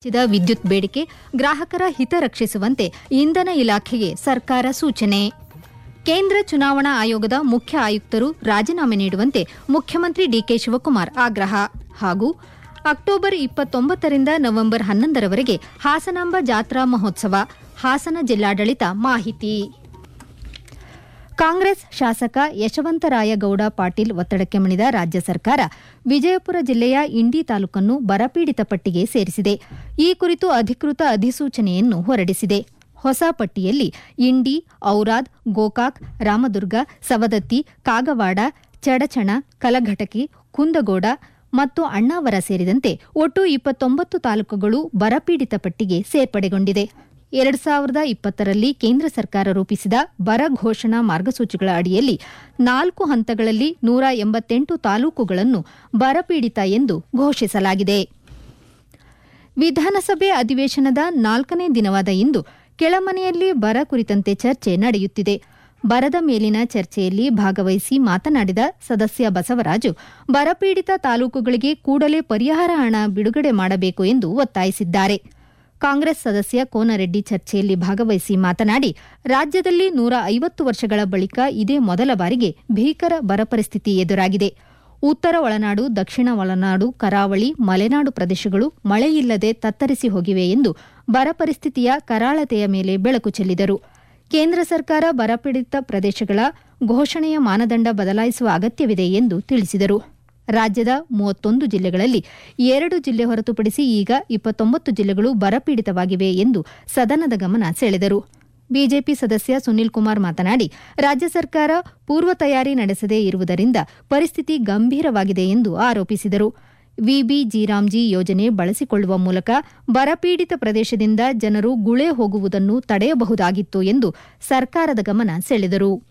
ಹೆಚ್ಚಿದ ವಿದ್ಯುತ್ ಬೇಡಿಕೆ ಗ್ರಾಹಕರ ಹಿತ ರಕ್ಷಿಸುವಂತೆ ಇಂಧನ ಇಲಾಖೆಗೆ ಸರ್ಕಾರ ಸೂಚನೆ ಕೇಂದ್ರ ಚುನಾವಣಾ ಆಯೋಗದ ಮುಖ್ಯ ಆಯುಕ್ತರು ರಾಜೀನಾಮೆ ನೀಡುವಂತೆ ಮುಖ್ಯಮಂತ್ರಿ ಡಿಕೆ ಶಿವಕುಮಾರ್ ಆಗ್ರಹ ಹಾಗೂ ಅಕ್ಟೋಬರ್ ಇಪ್ಪತ್ತೊಂಬತ್ತರಿಂದ ನವೆಂಬರ್ ಹನ್ನೊಂದರವರೆಗೆ ಹಾಸನಾಂಬ ಜಾತ್ರಾ ಮಹೋತ್ಸವ ಹಾಸನ ಜಿಲ್ಲಾಡಳಿತ ಮಾಹಿತಿ ಕಾಂಗ್ರೆಸ್ ಶಾಸಕ ಯಶವಂತರಾಯಗೌಡ ಪಾಟೀಲ್ ಒತ್ತಡಕ್ಕೆ ಮಣಿದ ರಾಜ್ಯ ಸರ್ಕಾರ ವಿಜಯಪುರ ಜಿಲ್ಲೆಯ ಇಂಡಿ ತಾಲೂಕನ್ನು ಬರಪೀಡಿತ ಪಟ್ಟಿಗೆ ಸೇರಿಸಿದೆ ಈ ಕುರಿತು ಅಧಿಕೃತ ಅಧಿಸೂಚನೆಯನ್ನು ಹೊರಡಿಸಿದೆ ಹೊಸ ಪಟ್ಟಿಯಲ್ಲಿ ಇಂಡಿ ಔರಾದ್ ಗೋಕಾಕ್ ರಾಮದುರ್ಗ ಸವದತ್ತಿ ಕಾಗವಾಡ ಚಡಚಣ ಕಲಘಟಕಿ ಕುಂದಗೋಡ ಮತ್ತು ಅಣ್ಣಾವರ ಸೇರಿದಂತೆ ಒಟ್ಟು ಇಪ್ಪತ್ತೊಂಬತ್ತು ತಾಲೂಕುಗಳು ಬರಪೀಡಿತ ಪಟ್ಟಿಗೆ ಸೇರ್ಪಡೆಗೊಂಡಿದೆ ಎರಡು ಸಾವಿರದ ಇಪ್ಪತ್ತರಲ್ಲಿ ಕೇಂದ್ರ ಸರ್ಕಾರ ರೂಪಿಸಿದ ಬರ ಘೋಷಣಾ ಮಾರ್ಗಸೂಚಿಗಳ ಅಡಿಯಲ್ಲಿ ನಾಲ್ಕು ಹಂತಗಳಲ್ಲಿ ನೂರ ಎಂಬತ್ತೆಂಟು ತಾಲೂಕುಗಳನ್ನು ಬರಪೀಡಿತ ಎಂದು ಘೋಷಿಸಲಾಗಿದೆ ವಿಧಾನಸಭೆ ಅಧಿವೇಶನದ ನಾಲ್ಕನೇ ದಿನವಾದ ಇಂದು ಕೆಳಮನೆಯಲ್ಲಿ ಬರ ಕುರಿತಂತೆ ಚರ್ಚೆ ನಡೆಯುತ್ತಿದೆ ಬರದ ಮೇಲಿನ ಚರ್ಚೆಯಲ್ಲಿ ಭಾಗವಹಿಸಿ ಮಾತನಾಡಿದ ಸದಸ್ಯ ಬಸವರಾಜು ಬರಪೀಡಿತ ತಾಲೂಕುಗಳಿಗೆ ಕೂಡಲೇ ಪರಿಹಾರ ಹಣ ಬಿಡುಗಡೆ ಮಾಡಬೇಕು ಎಂದು ಒತ್ತಾಯಿಸಿದ್ದಾರೆ ಕಾಂಗ್ರೆಸ್ ಸದಸ್ಯ ಕೋನರೆಡ್ಡಿ ಚರ್ಚೆಯಲ್ಲಿ ಭಾಗವಹಿಸಿ ಮಾತನಾಡಿ ರಾಜ್ಯದಲ್ಲಿ ನೂರ ಐವತ್ತು ವರ್ಷಗಳ ಬಳಿಕ ಇದೇ ಮೊದಲ ಬಾರಿಗೆ ಭೀಕರ ಬರ ಪರಿಸ್ಥಿತಿ ಎದುರಾಗಿದೆ ಉತ್ತರ ಒಳನಾಡು ದಕ್ಷಿಣ ಒಳನಾಡು ಕರಾವಳಿ ಮಲೆನಾಡು ಪ್ರದೇಶಗಳು ಮಳೆಯಿಲ್ಲದೆ ತತ್ತರಿಸಿ ಹೋಗಿವೆ ಎಂದು ಬರ ಪರಿಸ್ಥಿತಿಯ ಕರಾಳತೆಯ ಮೇಲೆ ಬೆಳಕು ಚೆಲ್ಲಿದರು ಕೇಂದ್ರ ಸರ್ಕಾರ ಬರಪೀಡಿತ ಪ್ರದೇಶಗಳ ಘೋಷಣೆಯ ಮಾನದಂಡ ಬದಲಾಯಿಸುವ ಅಗತ್ಯವಿದೆ ಎಂದು ತಿಳಿಸಿದರು ರಾಜ್ಯದ ಮೂವತ್ತೊಂದು ಜಿಲ್ಲೆಗಳಲ್ಲಿ ಎರಡು ಜಿಲ್ಲೆ ಹೊರತುಪಡಿಸಿ ಈಗ ಇಪ್ಪತ್ತೊಂಬತ್ತು ಜಿಲ್ಲೆಗಳು ಬರಪೀಡಿತವಾಗಿವೆ ಎಂದು ಸದನದ ಗಮನ ಸೆಳೆದರು ಬಿಜೆಪಿ ಸದಸ್ಯ ಸುನೀಲ್ ಕುಮಾರ್ ಮಾತನಾಡಿ ರಾಜ್ಯ ಸರ್ಕಾರ ಪೂರ್ವ ತಯಾರಿ ನಡೆಸದೇ ಇರುವುದರಿಂದ ಪರಿಸ್ಥಿತಿ ಗಂಭೀರವಾಗಿದೆ ಎಂದು ಆರೋಪಿಸಿದರು ವಿಬಿ ಜೀರಾಮ್ಜಿ ಯೋಜನೆ ಬಳಸಿಕೊಳ್ಳುವ ಮೂಲಕ ಬರಪೀಡಿತ ಪ್ರದೇಶದಿಂದ ಜನರು ಗುಳೆ ಹೋಗುವುದನ್ನು ತಡೆಯಬಹುದಾಗಿತ್ತು ಎಂದು ಸರ್ಕಾರದ ಗಮನ ಸೆಳೆದರು